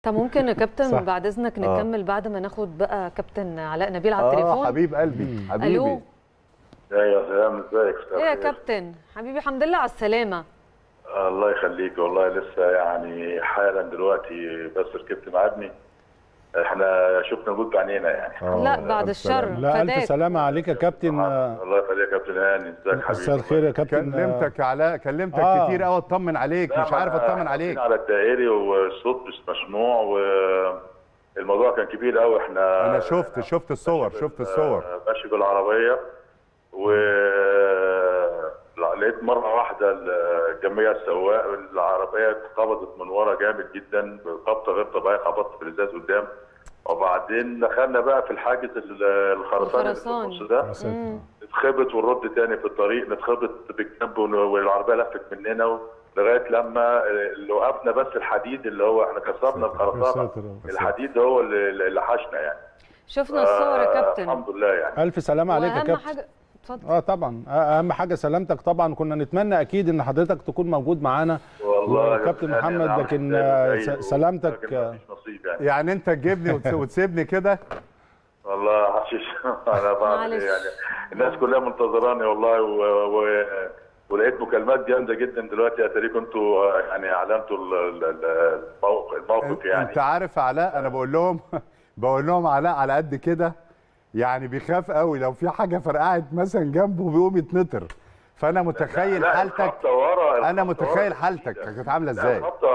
طب ممكن يا كابتن صح. بعد اذنك آه. نكمل بعد ما ناخد بقى كابتن علاء نبيل على اه التليفون حبيب قلبي حبيبي الو يا سلام ازيك ايه يا كابتن حبيبي الحمد لله على السلامه الله يخليك والله لسه يعني حالا دلوقتي بس ركبت ميعادني احنا شفنا وجود بعينينا يعني آه، لا بعد ألف الشر سلامة. لا الف فداك سلامه عليك يا كابتن آه، الله يخليك يا كابتن هاني ازيك حبيبي مساء الخير يا كابتن آه، كلمتك يا علاء كلمتك آه. كتير قوي اطمن عليك لا، مش ما عارف أنا اطمن عليك على الدائري والصوت مش مسموع والموضوع كان كبير قوي احنا انا شفت شفت الصور شفت الصور ماشي بالعربيه و لقيت مره واحده الجمعيه السواق العربيه اتخبطت من ورا جامد جدا خبطه غير طبيعيه خبطت في الازاز قدام وبعدين دخلنا بقى في الحاجز ال- الخرساني اللي في الخرساني. النص ده يا ساتر. نتخبط ونرد تاني في الطريق نتخبط بالجنب ون- والعربيه لفت مننا و- لغايه لما اللي وقفنا بس الحديد اللي هو احنا كسرنا يا الخرسانه ساتر يا رب. الحديد هو اللي اللي حشنا يعني شفنا الصور يا آه، كابتن الحمد لله يعني الف سلامه عليك يا واهم كابتن حاجه اتفضل اه طبعا آه، اهم حاجه سلامتك طبعا كنا نتمنى اكيد ان حضرتك تكون موجود معانا والله كابتن يعني محمد أنا عامل لكن حسابي آه، زيه، س- سلامتك لكن آه، مفيش نصيب يعني يعني انت تجيبني وتس- وتسيبني كده والله حشيش انا بعمل معلش. إيه يعني الناس كلها منتظراني والله و... و... ولقيت مكالمات جامده جدا دلوقتي اتاريكم انتوا يعني اعلنتوا ال- ال- الموقف الموقف يعني انت عارف يا علاء انا بقول لهم بقول لهم علاء على قد كده يعني بيخاف قوي لو في حاجه فرقعت مثلا جنبه بيقوم يتنطر فانا متخيل لا، حالتك الخبطة ورا انا الخبطة متخيل ورا حالتك شديدة. كانت عامله لا، ازاي خبطة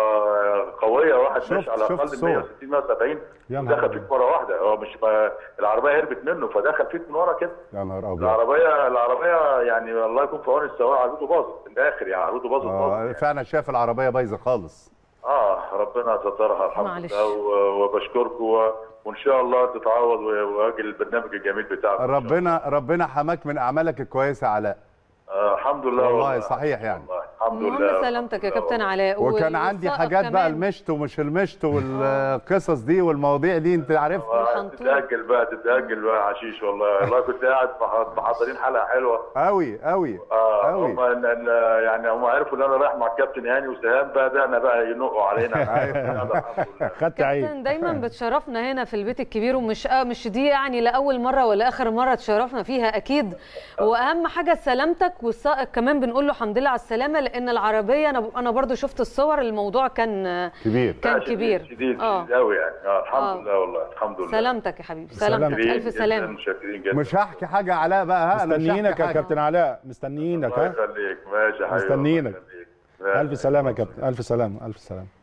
قوية واحد شفت- ماشي على شفت الأقل الصور. 160 170 يا نهار دخل أبيض. فيك مرة واحدة هو مش ما العربية هربت منه فدخل فيك من ورا كده يا نهار ابيض العربية العربية يعني الله يكون في عون السواق عربيته باظت في الآخر يعني عربيته باظت باظت آه يعني. فعلا شايف العربيه بايظه خالص اه ربنا سترها الحمد معلش. لله و- وبشكركم و- وان شاء الله تتعوض و- واجي البرنامج الجميل بتاعكم إن شاء الله. ربنا ربنا حماك من اعمالك الكويسه يا علاء آه الحمد لله والله صحيح يعني. والله الحمد المهم لله سلامتك يا الحمد كابتن لله علاء وكان عندي والسائق حاجات بقى كمان. المشط ومش المشط والقصص دي والمواضيع دي انت عارف آه، والحنطور. تتأجل بقى تتأجل بقى عشيش والله والله كنت قاعد مح- محضرين حلقة حلوة قوي قوي اه قوي هم إن- إن- يعني هم عرفوا ان انا رايح مع الكابتن هاني وسهام بدأنا بقى ينقوا علينا الحمد لله. خدت عيد كابتن دايما بتشرفنا هنا في البيت الكبير ومش آه مش دي يعني لاول مره ولا اخر مره تشرفنا فيها اكيد واهم حاجه سلامتك والسائق كمان بنقول له الحمد لله على السلامه لان العربيه انا انا برضو شفت الصور الموضوع كان آه، كبير كان لا، شديد- كبير شديد اه شديد قوي يعني اه الحمد آه. لله والله الحمد لله سلامتك يا حبيبي سلامتك. سلامتك شاكرين الف جداً، سلامه شاكرين جدا مش هحكي حاجه يا علاء بقى ها أنا مش مستنيينك هحكي يا حاجة. كابتن علاء مستنيينك الله ها يخليك ماشي يا حبيبي مستنيينك. الله يخليك. ماشي. الف سلامه يا كابتن الف سلامه الف سلامه